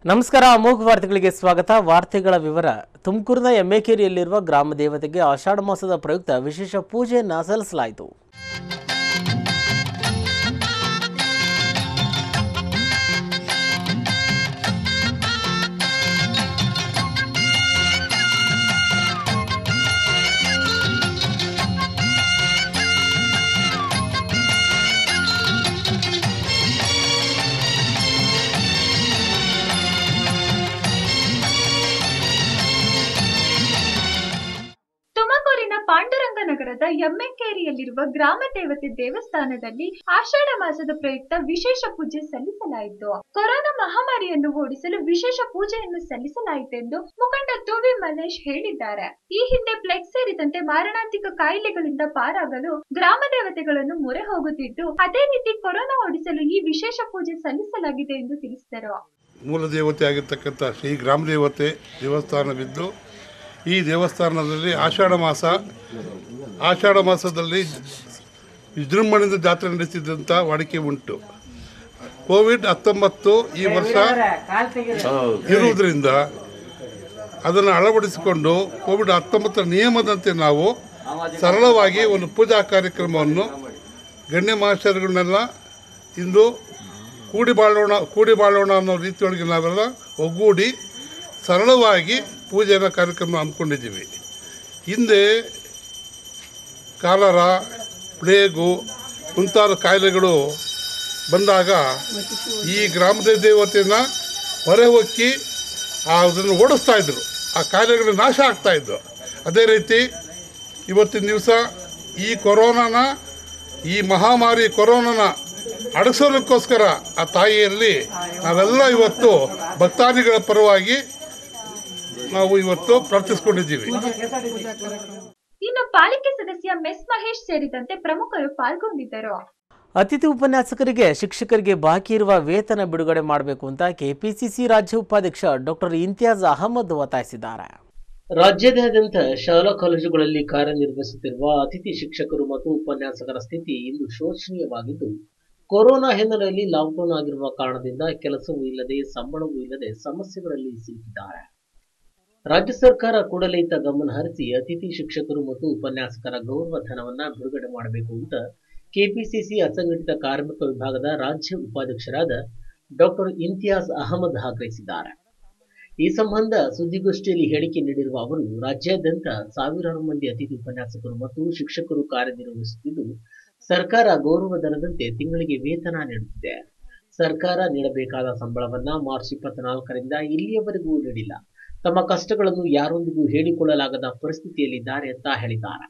ನಮಸ್ಕಾರ ಅಮೋಘ ವಾರ್ತೆಗಳಿಗೆ ಸ್ವಾಗತ ವಾರ್ತೆಗಳ ವಿವರ ತುಮಕೂರಿನ ಎಮ್ಮೆಕೇರಿಯಲ್ಲಿರುವ ಗ್ರಾಮ ದೇವತೆಗೆ ಆಷಾಢ ಮಾಸದ ಪ್ರಯುಕ್ತ ವಿಶೇಷ ಪೂಜೆಯನ್ನು ಸಲ್ಲಿಸಲಾಯಿತು ತುಮಕೂರಿನ ಪಾಂಡುರಂಗ ನಗರದ ಎಮ್ಮೆಕೇರಿಯಲ್ಲಿರುವ ಗ್ರಾಮ ದೇವತೆ ದೇವಸ್ಥಾನದಲ್ಲಿ ಆಷಾಢ ಮಾಸದ ಪ್ರಯುಕ್ತ ವಿಶೇಷ ಪೂಜೆ ಸಲ್ಲಿಸಲಾಯಿತು ಕೊರೋನಾ ಮಹಾಮಾರಿಯನ್ನು ಓಡಿಸಲು ವಿಶೇಷ ಪೂಜೆಯನ್ನು ಸಲ್ಲಿಸಲಾಯಿತೆಂದು ಮುಖಂಡ ತುವಿ ಮಲ್ಲೇಶ್ ಹೇಳಿದ್ದಾರೆ ಈ ಹಿಂದೆ ಪ್ಲೆಕ್ಸ್ ಸೇರಿದಂತೆ ಮಾರಣಾಂತಿಕ ಕಾಯಿಲೆಗಳಿಂದ ಪಾರಾಗಲು ಗ್ರಾಮ ದೇವತೆಗಳನ್ನು ಮೊರೆ ಹೋಗುತ್ತಿದ್ದು ಅದೇ ರೀತಿ ಕೊರೋನಾ ಓಡಿಸಲು ಈ ವಿಶೇಷ ಪೂಜೆ ಸಲ್ಲಿಸಲಾಗಿದೆ ಎಂದು ತಿಳಿಸಿದರು ಮೂಲ ದೇವತೆ ಆಗಿರ್ತಕ್ಕಂಥ ಶ್ರೀ ಗ್ರಾಮ ದೇವತೆ ದೇವಸ್ಥಾನವಿದ್ದು ಈ ದೇವಸ್ಥಾನದಲ್ಲಿ ಆಷಾಢ ಮಾಸ ಆಷಾಢ ಮಾಸದಲ್ಲಿ ವಿಜೃಂಭಣೆಯಿಂದ ಜಾತ್ರೆ ನಡೆಸಿದಂಥ ವಾಡಿಕೆ ಉಂಟು ಕೋವಿಡ್ ಹತ್ತೊಂಬತ್ತು ಈ ವರ್ಷ ಇರುವುದರಿಂದ ಅದನ್ನು ಅಳವಡಿಸಿಕೊಂಡು ಕೋವಿಡ್ ಹತ್ತೊಂಬತ್ತರ ನಿಯಮದಂತೆ ನಾವು ಸರಳವಾಗಿ ಒಂದು ಪೂಜಾ ಕಾರ್ಯಕ್ರಮವನ್ನು ಗಣ್ಯ ಮಾಸ್ಟರ್ಗಳನ್ನೆಲ್ಲ ಇಂದು ಕೂಡಿ ಬಾಳೋಣ ಕೂಡಿ ಬಾಳೋಣ ಅನ್ನೋ ರೀತಿಯೊಳಗೆ ನಾವೆಲ್ಲ ಒಗ್ಗೂಡಿ ಸರಳವಾಗಿ ಪೂಜೆಯ ಕಾರ್ಯಕ್ರಮ ಹಮ್ಮಿಕೊಂಡಿದ್ದೀವಿ ಹಿಂದೆ ಕಾಲರ ಪ್ಲೇಗು ಮುಂತಾದ ಕಾಯಿಲೆಗಳು ಬಂದಾಗ ಈ ಗ್ರಾಮದ ದೇವತೆನ ಹೊರೆ ಹೊಕ್ಕಿ ಆ ಅದನ್ನು ಓಡಿಸ್ತಾ ಇದ್ರು ಆ ಕಾಯಿಲೆಗಳು ನಾಶ ಆಗ್ತಾ ಇದ್ವು ಅದೇ ರೀತಿ ಇವತ್ತಿನ ದಿವಸ ಈ ಕೊರೋನಾನ ಈ ಮಹಾಮಾರಿ ಕೊರೋನಾನ ಅಡಗಿಸೋದಕ್ಕೋಸ್ಕರ ಆ ತಾಯಿಯಲ್ಲಿ ನಾವೆಲ್ಲ ಇವತ್ತು ಭಕ್ತಾದಿಗಳ ಪರವಾಗಿ ನಾವು ಇವತ್ತು ಪ್ರಾರ್ಥಿಸ್ಕೊಂಡಿದ್ದೀವಿ ಇನ್ನು ಪಾಲಿಕೆ ಸದಸ್ಯ ಮೆಸ್ ಮಹೇಶ್ ಸೇರಿದಂತೆ ಪ್ರಮುಖರು ಪಾಲ್ಗೊಂಡಿದ್ದರು ಅತಿಥಿ ಉಪನ್ಯಾಸಕರಿಗೆ ಶಿಕ್ಷಕರಿಗೆ ಬಾಕಿ ಇರುವ ವೇತನ ಬಿಡುಗಡೆ ಮಾಡಬೇಕು ಅಂತ ಕೆಪಿಸಿಸಿ ರಾಜ್ಯ ಉಪಾಧ್ಯಕ್ಷ ಡಾಕ್ಟರ್ ಇಂತಿಯಾಜ್ ಅಹಮದ್ ಒತ್ತಾಯಿಸಿದ್ದಾರೆ ರಾಜ್ಯಾದ್ಯಂತ ಶಾಲಾ ಕಾಲೇಜುಗಳಲ್ಲಿ ಕಾರ್ಯನಿರ್ವಹಿಸುತ್ತಿರುವ ಅತಿಥಿ ಶಿಕ್ಷಕರು ಮತ್ತು ಉಪನ್ಯಾಸಕರ ಸ್ಥಿತಿ ಇಂದು ಶೋಚನೀಯವಾಗಿದ್ದು ಕೊರೋನಾ ಹಿನ್ನೆಲೆಯಲ್ಲಿ ಲಾಕ್ಡೌನ್ ಆಗಿರುವ ಕಾರಣದಿಂದ ಕೆಲಸವೂ ಇಲ್ಲದೆ ಸಂಬಳವೂ ಇಲ್ಲದೆ ಸಮಸ್ಯೆಗಳಲ್ಲಿ ಸಿಲುಕಿದ್ದಾರೆ ರಾಜ್ಯ ಸರ್ಕಾರ ಕೂಡಲೇ ಇತ್ತ ಗಮನ ಹರಿಸಿ ಅತಿಥಿ ಶಿಕ್ಷಕರು ಮತ್ತು ಉಪನ್ಯಾಸಕರ ಗೌರವ ಧನವನ್ನ ಬಿಡುಗಡೆ ಮಾಡಬೇಕು ಅಂತ ಕೆಪಿಸಿಸಿ ಅಸಂಘಟಿತ ಕಾರ್ಮಿಕ ವಿಭಾಗದ ರಾಜ್ಯ ಉಪಾಧ್ಯಕ್ಷರಾದ ಡಾಕ್ಟರ್ ಇಂತಿಯಾಜ್ ಅಹಮದ್ ಆಗ್ರಹಿಸಿದ್ದಾರೆ ಈ ಸಂಬಂಧ ಸುದ್ದಿಗೋಷ್ಠಿಯಲ್ಲಿ ಹೇಳಿಕೆ ನೀಡಿರುವ ಅವರು ರಾಜ್ಯಾದ್ಯಂತ ಸಾವಿರಾರು ಮಂದಿ ಅತಿಥಿ ಉಪನ್ಯಾಸಕರು ಮತ್ತು ಶಿಕ್ಷಕರು ಕಾರ್ಯನಿರ್ವಹಿಸುತ್ತಿದ್ದು ಸರ್ಕಾರ ಗೌರವ ಧನದಂತೆ ತಿಂಗಳಿಗೆ ವೇತನ ನೀಡುತ್ತಿದೆ ಸರ್ಕಾರ ನೀಡಬೇಕಾದ ಸಂಬಳವನ್ನ ಮಾರ್ಚ್ ಇಪ್ಪತ್ನಾಲ್ಕರಿಂದ ಇಲ್ಲಿಯವರೆಗೂ ನೀಡಿಲ್ಲ ತಮ್ಮ ಕಷ್ಟಗಳನ್ನು ಯಾರೊಂದಿಗೂ ಹೇಳಿಕೊಳ್ಳಲಾಗದ ಪರಿಸ್ಥಿತಿಯಲ್ಲಿದ್ದಾರೆ ಅಂತ ಹೇಳಿದ್ದಾರೆ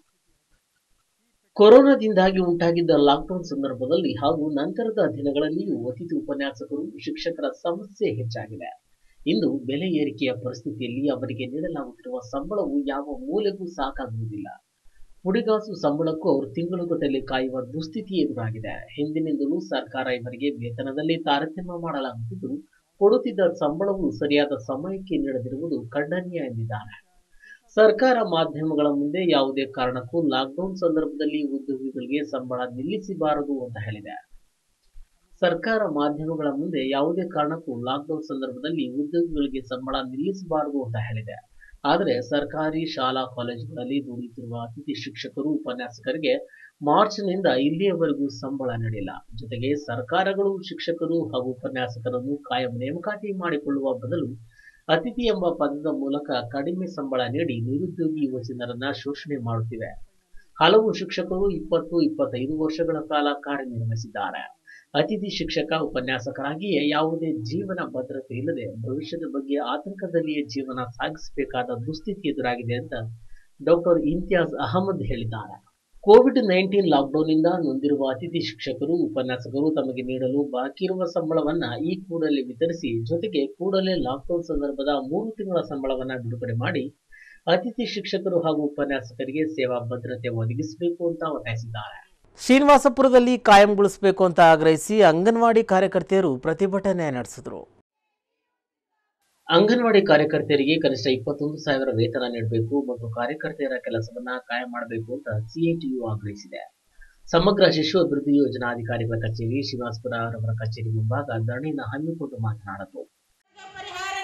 ಕೊರೋನಾದಿಂದಾಗಿ ಉಂಟಾಗಿದ್ದ ಲಾಕ್ಡೌನ್ ಸಂದರ್ಭದಲ್ಲಿ ಹಾಗೂ ನಂತರದ ದಿನಗಳಲ್ಲಿಯೂ ಅತಿಥಿ ಉಪನ್ಯಾಸಕರು ಶಿಕ್ಷಕರ ಸಮಸ್ಯೆ ಹೆಚ್ಚಾಗಿದೆ ಇಂದು ಬೆಲೆ ಏರಿಕೆಯ ಪರಿಸ್ಥಿತಿಯಲ್ಲಿ ಅವರಿಗೆ ನೀಡಲಾಗುತ್ತಿರುವ ಸಂಬಳವು ಯಾವ ಮೂಲೆಗೂ ಸಾಕಾಗುವುದಿಲ್ಲ ಪುಡಿಗಾಸು ಸಂಬಳಕ್ಕೂ ಅವರು ತಿಂಗಳುಗಟ್ಟಲೆ ಕಾಯುವ ದುಸ್ಥಿತಿ ಎದುರಾಗಿದೆ ಹಿಂದಿನಿಂದಲೂ ಸರ್ಕಾರ ಇವರಿಗೆ ವೇತನದಲ್ಲಿ ತಾರತಮ್ಯ ಮಾಡಲಾಗುತ್ತಿದ್ದು ಕೊಡುತ್ತಿದ್ದ ಸಂಬಳವು ಸರಿಯಾದ ಸಮಯಕ್ಕೆ ನೀಡದಿರುವುದು ಖಂಡನೀಯ ಎಂದಿದ್ದಾರೆ ಸರ್ಕಾರ ಮಾಧ್ಯಮಗಳ ಮುಂದೆ ಯಾವುದೇ ಕಾರಣಕ್ಕೂ ಲಾಕ್ಡೌನ್ ಸಂದರ್ಭದಲ್ಲಿ ಉದ್ಯೋಗಿಗಳಿಗೆ ಸಂಬಳ ನಿಲ್ಲಿಸಬಾರದು ಅಂತ ಹೇಳಿದೆ ಸರ್ಕಾರ ಮಾಧ್ಯಮಗಳ ಮುಂದೆ ಯಾವುದೇ ಕಾರಣಕ್ಕೂ ಲಾಕ್ಡೌನ್ ಸಂದರ್ಭದಲ್ಲಿ ಉದ್ಯೋಗಿಗಳಿಗೆ ಸಂಬಳ ನಿಲ್ಲಿಸಬಾರದು ಅಂತ ಹೇಳಿದೆ ಆದರೆ ಸರ್ಕಾರಿ ಶಾಲಾ ಕಾಲೇಜುಗಳಲ್ಲಿ ದುಡಿಯುತ್ತಿರುವ ಅತಿಥಿ ಶಿಕ್ಷಕರು ಉಪನ್ಯಾಸಕರಿಗೆ ಮಾರ್ಚ್ನಿಂದ ಇಲ್ಲಿಯವರೆಗೂ ಸಂಬಳ ನೀಡಿಲ್ಲ ಜೊತೆಗೆ ಸರ್ಕಾರಗಳು ಶಿಕ್ಷಕರು ಹಾಗೂ ಉಪನ್ಯಾಸಕರನ್ನು ಕಾಯಂ ನೇಮಕಾತಿ ಮಾಡಿಕೊಳ್ಳುವ ಬದಲು ಅತಿಥಿ ಎಂಬ ಪದದ ಮೂಲಕ ಕಡಿಮೆ ಸಂಬಳ ನೀಡಿ ನಿರುದ್ಯೋಗಿ ಯುವಜನರನ್ನ ಶೋಷಣೆ ಮಾಡುತ್ತಿವೆ ಹಲವು ಶಿಕ್ಷಕರು ಇಪ್ಪತ್ತು ಇಪ್ಪತ್ತೈದು ವರ್ಷಗಳ ಕಾಲ ಕಾರ್ಯನಿರ್ವಹಿಸಿದ್ದಾರೆ ಅತಿಥಿ ಶಿಕ್ಷಕ ಉಪನ್ಯಾಸಕರಾಗಿಯೇ ಯಾವುದೇ ಜೀವನ ಭದ್ರತೆ ಇಲ್ಲದೆ ಭವಿಷ್ಯದ ಬಗ್ಗೆ ಆತಂಕದಲ್ಲಿಯೇ ಜೀವನ ಸಾಗಿಸಬೇಕಾದ ದುಸ್ಥಿತಿ ಎದುರಾಗಿದೆ ಅಂತ ಡಾಕ್ಟರ್ ಇಂತಿಯಾಜ್ ಅಹಮದ್ ಹೇಳಿದ್ದಾರೆ ಕೋವಿಡ್ ನೈನ್ಟೀನ್ ಲಾಕ್ಡೌನ್ನಿಂದ ನೊಂದಿರುವ ಅತಿಥಿ ಶಿಕ್ಷಕರು ಉಪನ್ಯಾಸಕರು ತಮಗೆ ನೀಡಲು ಬಾಕಿ ಇರುವ ಸಂಬಳವನ್ನ ಈ ಕೂಡಲೇ ವಿತರಿಸಿ ಜೊತೆಗೆ ಕೂಡಲೇ ಲಾಕ್ಡೌನ್ ಸಂದರ್ಭದ ಮೂರು ತಿಂಗಳ ಸಂಬಳವನ್ನ ಬಿಡುಗಡೆ ಮಾಡಿ ಅತಿಥಿ ಶಿಕ್ಷಕರು ಹಾಗೂ ಉಪನ್ಯಾಸಕರಿಗೆ ಸೇವಾ ಭದ್ರತೆ ಒದಗಿಸಬೇಕು ಅಂತ ಒತ್ತಾಯಿಸಿದ್ದಾರೆ ಶ್ರೀನಿವಾಸಪುರದಲ್ಲಿ ಕಾಯಂಗೊಳಿಸಬೇಕು ಅಂತ ಆಗ್ರಹಿಸಿ ಅಂಗನವಾಡಿ ಕಾರ್ಯಕರ್ತೆಯರು ಪ್ರತಿಭಟನೆ ನಡೆಸಿದರು ಅಂಗನವಾಡಿ ಕಾರ್ಯಕರ್ತೆಯರಿಗೆ ಕನಿಷ್ಠ ಇಪ್ಪತ್ತೊಂದು ಸಾವಿರ ವೇತನ ನೀಡಬೇಕು ಮತ್ತು ಕಾರ್ಯಕರ್ತೆಯರ ಕೆಲಸವನ್ನ ಕಾಯಂ ಮಾಡಬೇಕು ಅಂತ ಸಿಐಟಿಯು ಆಗ್ರಹಿಸಿದೆ ಸಮಗ್ರ ಶಿಶು ಅಭಿವೃದ್ಧಿ ಯೋಜನಾಧಿಕಾರಿಗಳ ಕಚೇರಿ ಶ್ರೀನಿವಾಸಪುರ ರವರ ಕಚೇರಿ ಮುಂಭಾಗ ಧರಣಿಯನ್ನು ಹಮ್ಮಿಕೊಂಡು ಮಾತನಾಡಿತು ಪರಿಹಾರ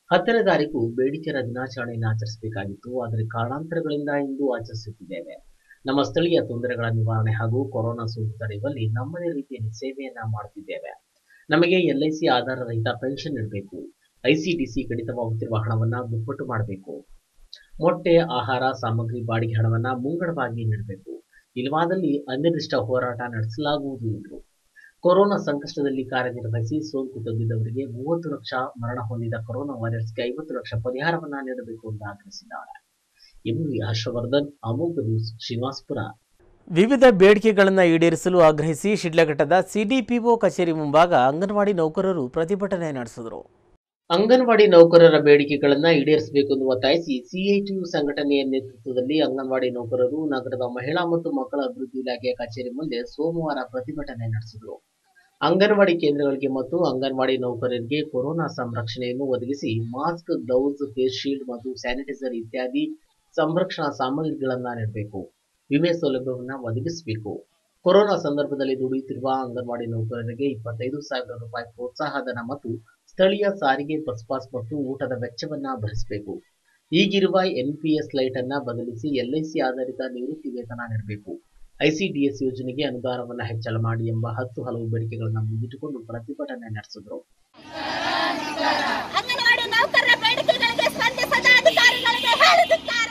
ಹತ್ತನೇ ತಾರೀಕು ಬೇಡಿಕೆರ ದಿನಾಚರಣೆಯನ್ನು ಆಚರಿಸಬೇಕಾಗಿತ್ತು ಆದರೆ ಕಾರಣಾಂತರಗಳಿಂದ ಇಂದು ಆಚರಿಸುತ್ತಿದ್ದೇವೆ ನಮ್ಮ ಸ್ಥಳೀಯ ತೊಂದರೆಗಳ ನಿವಾರಣೆ ಹಾಗೂ ಕೊರೋನಾ ಸೋಂಕು ತಡೆಯುವಲ್ಲಿ ನಮ್ಮದೇ ರೀತಿಯಲ್ಲಿ ಸೇವೆಯನ್ನ ಮಾಡುತ್ತಿದ್ದೇವೆ ನಮಗೆ ಎಲ್ಐಸಿ ಆಧಾರ ರಹಿತ ಪೆನ್ಷನ್ ನೀಡಬೇಕು ಐಸಿಡಿಸಿ ಕಡಿತವಾಗುತ್ತಿರುವ ಹಣವನ್ನ ದುಪ್ಪಟ್ಟು ಮಾಡಬೇಕು ಮೊಟ್ಟೆ ಆಹಾರ ಸಾಮಗ್ರಿ ಬಾಡಿಗೆ ಹಣವನ್ನ ಮುಂಗಡವಾಗಿ ನೀಡಬೇಕು ಇಲ್ಲವಾದಲ್ಲಿ ಅನಿರ್ದಿಷ್ಟ ಹೋರಾಟ ನಡೆಸಲಾಗುವುದು ಎಂದರು ಕೊರೋನಾ ಸಂಕಷ್ಟದಲ್ಲಿ ಕಾರ್ಯನಿರ್ವಹಿಸಿ ಸೋಂಕು ತಗ್ಗಿದವರಿಗೆ ಮೂವತ್ತು ಲಕ್ಷ ಮರಣ ಹೊಂದಿದ ಕೊರೋನಾ ವಾರಿಯರ್ಸ್ಗೆ ಐವತ್ತು ಲಕ್ಷ ಪರಿಹಾರವನ್ನ ನೀಡಬೇಕು ಎಂದು ಆಗ್ರಹಿಸಿದ್ದಾರೆ ಎಂವಿ ಹರ್ಷವರ್ಧನ್ ಅಮೋಘ ನ್ಯೂಸ್ ಶ್ರೀನಿವಾಸ್ಪುರ ವಿವಿಧ ಬೇಡಿಕೆಗಳನ್ನು ಈಡೇರಿಸಲು ಆಗ್ರಹಿಸಿ ಶಿಡ್ಲಘಟ್ಟದ ಸಿಡಿಪಿಒ ಕಚೇರಿ ಮುಂಭಾಗ ಅಂಗನವಾಡಿ ನೌಕರರು ಪ್ರತಿಭಟನೆ ನಡೆಸಿದರು ಅಂಗನವಾಡಿ ನೌಕರರ ಬೇಡಿಕೆಗಳನ್ನ ಈಡೇರಿಸಬೇಕು ಎಂದು ಒತ್ತಾಯಿಸಿ ಸಿಐಟಿಯು ಸಂಘಟನೆಯ ನೇತೃತ್ವದಲ್ಲಿ ಅಂಗನವಾಡಿ ನೌಕರರು ನಗರದ ಮಹಿಳಾ ಮತ್ತು ಮಕ್ಕಳ ಅಭಿವೃದ್ಧಿ ಇಲಾಖೆಯ ಕಚೇರಿ ಮುಂದೆ ಸೋಮವಾರ ಪ್ರತಿಭಟನೆ ನಡೆಸಿದರು ಅಂಗನವಾಡಿ ಕೇಂದ್ರಗಳಿಗೆ ಮತ್ತು ಅಂಗನವಾಡಿ ನೌಕರರಿಗೆ ಕೊರೋನಾ ಸಂರಕ್ಷಣೆಯನ್ನು ಒದಗಿಸಿ ಮಾಸ್ಕ್ ಗ್ಲೌಸ್ ಫೇಸ್ ಶೀಲ್ಡ್ ಮತ್ತು ಸ್ಯಾನಿಟೈಸರ್ ಇತ್ಯಾದಿ ಸಂರಕ್ಷಣಾ ಸಾಮಗ್ರಿಗಳನ್ನ ನೀಡಬೇಕು ವಿಮೆ ಸೌಲಭ್ಯವನ್ನು ಒದಗಿಸಬೇಕು ಕೊರೋನಾ ಸಂದರ್ಭದಲ್ಲಿ ದುಡಿಯುತ್ತಿರುವ ಅಂಗನವಾಡಿ ನೌಕರರಿಗೆ ಇಪ್ಪತ್ತೈದು ಸಾವಿರ ರೂಪಾಯಿ ಪ್ರೋತ್ಸಾಹಧನ ಮತ್ತು ಸ್ಥಳೀಯ ಸಾರಿಗೆ ಬಸ್ ಪಾಸ್ ಮತ್ತು ಊಟದ ವೆಚ್ಚವನ್ನ ಭರಿಸಬೇಕು ಈಗಿರುವ ಎನ್ಪಿಎಸ್ ಲೈಟ್ ಅನ್ನ ಬದಲಿಸಿ ಎಲ್ಐಸಿ ಆಧಾರಿತ ನಿವೃತ್ತಿ ವೇತನ ನೀಡಬೇಕು ಐಸಿಡಿಎಸ್ ಯೋಜನೆಗೆ ಅನುದಾನವನ್ನ ಹೆಚ್ಚಳ ಮಾಡಿ ಎಂಬ ಹತ್ತು ಹಲವು ಬೇಡಿಕೆಗಳನ್ನು ಮುಂದಿಟ್ಟುಕೊಂಡು ಪ್ರತಿಭಟನೆ ನಡೆಸಿದರು ಅಂಗನವಾಡಿ ನೌಕರರ ಬೇಡಿಕೆಗಳಿಗೆ ಸ್ಪಂದಿಸದ ಅಧಿಕಾರಿಗಳಿಗೆ ಹೇಳಿದಿದ್ದಾರೆ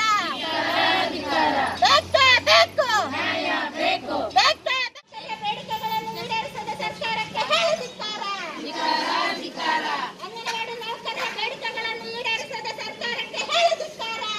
ಬೇಕೇ ಬೇಕು ಬೇಕೇ ಬೇಕೇ ಬೇಡಿಕೆಗಳನ್ನು ಈಡೇರಿಸದ ಸರ್ಕಾರಕ್ಕೆ ಹೇಳಿದಿದ್ದಾರೆ ಅಂಗನವಾಡಿ ನೌಕರರ ಬೇಡಿಕೆಗಳನ್ನು ಈಡೇರಿಸದ ಸರ್ಕಾರಕ್ಕೆ ಹೇಳಿದಿದ್ದಾರೆ